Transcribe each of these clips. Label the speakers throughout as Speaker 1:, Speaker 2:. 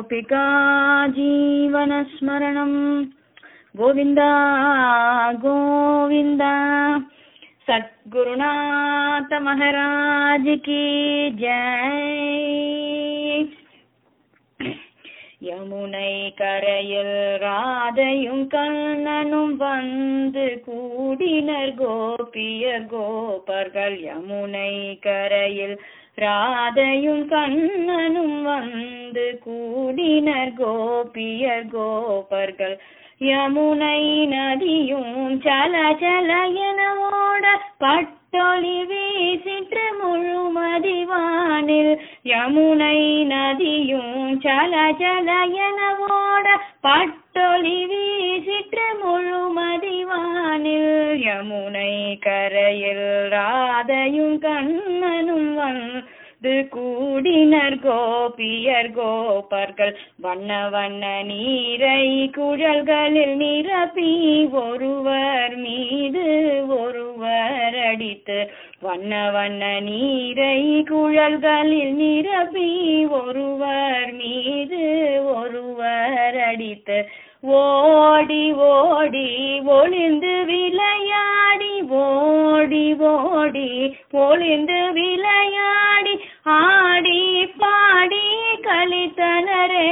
Speaker 1: गोपिका जीवनस्मरणम् गोविन्द गोविन्द सद्गुरुनाथ महाराज की जय யமுனை கரையில் ராதையும் கண்ணனும் வந்து கூடினர் கோபியர் கோபர்கள் யமுனை கரையில் ராதையும் கண்ணனும் வந்து கூடினர் கோபியர் கோபர்கள் யமுனை நதியும் சல சல என ஓட பட்டொளி வீசிற்று முழுமதிவானில் யமுனை நதியும் சல சல என ஓட பட்டொளி வீசிற்று முழுமதிவானில் யமுனை கரையில் ராதையும் கண்ணனும் வந்து கூடினர் கோபியர் கோபர்கள் வண்ண வண்ண நீரை குழல்களில் நிரப்பி ஒருவர் மீது ஒருவர் அடித்து வண்ண வண்ண நீரை குழல்களில் நிரப்பி ஒருவர் மீது ஒருவர் அடித்து ஓடி ஓடி ஒளிந்து விளையாடி ஓடி ஓடி ஒளிந்து விளையாடி ஆடி பாடி கழித்தனரே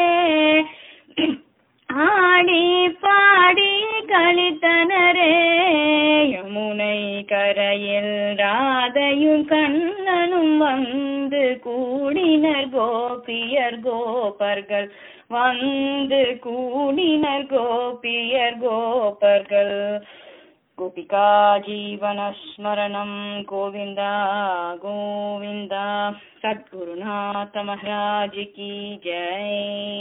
Speaker 1: ஆடி பாடி கழித்தனரே யமுனை கரையில் ராதையும் கண்ணனும் வந்து கூடினர் கோபியர் கோபர்கள் வந்து கூடினர் கோபியர் கோபர்கள் गोपिका जीवनस्मरणं गोविन्द गोविन्द सद्गुरुनाथ महाराज की जय